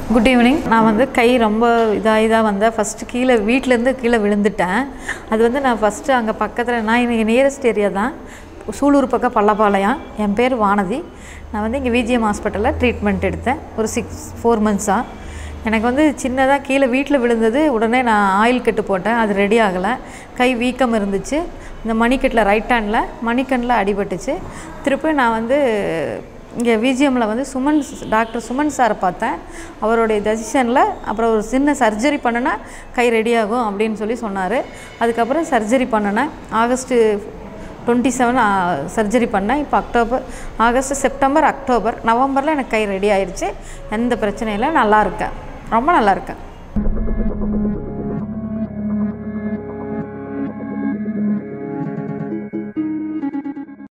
good evening நான் வந்து கை ரொம்ப இதாக இதாக வந்தேன் ஃபஸ்ட்டு கீழே வீட்டிலேருந்து கீழே விழுந்துட்டேன் அது வந்து நான் ஃபஸ்ட்டு அங்கே பக்கத்தில் நான் எனக்கு நியரஸ்ட் ஏரியா தான் சூலூர் பக்கம் பள்ளப்பாளையம் என் பேர் வானதி நான் வந்து இங்கே விஜிஎம் ஹாஸ்பிட்டலில் ட்ரீட்மெண்ட் எடுத்தேன் ஒரு சிக்ஸ் ஃபோர் மந்த்ஸாக எனக்கு வந்து சின்னதாக கீழே வீட்டில் விழுந்தது உடனே நான் ஆயில் கட்டு போட்டேன் அது ரெடி ஆகலை கை வீக்கம் இருந்துச்சு இந்த மணிக்கட்டில் ரைட் ஹேண்டில் மணிக்கண்ணில் அடிபட்டுச்சு திருப்பி நான் வந்து இங்கே விஜிஎம்மில் வந்து சுமன் டாக்டர் சுமன் சாரை பார்த்தேன் அவருடைய டெசிஷனில் அப்புறம் ஒரு சின்ன சர்ஜரி பண்ணுனா கை ரெடி ஆகும் அப்படின்னு சொல்லி சொன்னார் அதுக்கப்புறம் சர்ஜரி பண்ணினேன் ஆகஸ்ட்டு டுவெண்ட்டி செவன் சர்ஜரி பண்ணேன் இப்போ அக்டோபர் ஆகஸ்ட் செப்டம்பர் அக்டோபர் நவம்பரில் எனக்கு கை ரெடி ஆயிடுச்சு எந்த பிரச்சனையும் இல்லை நல்லா இருக்கேன் ரொம்ப நல்லா இருக்கேன்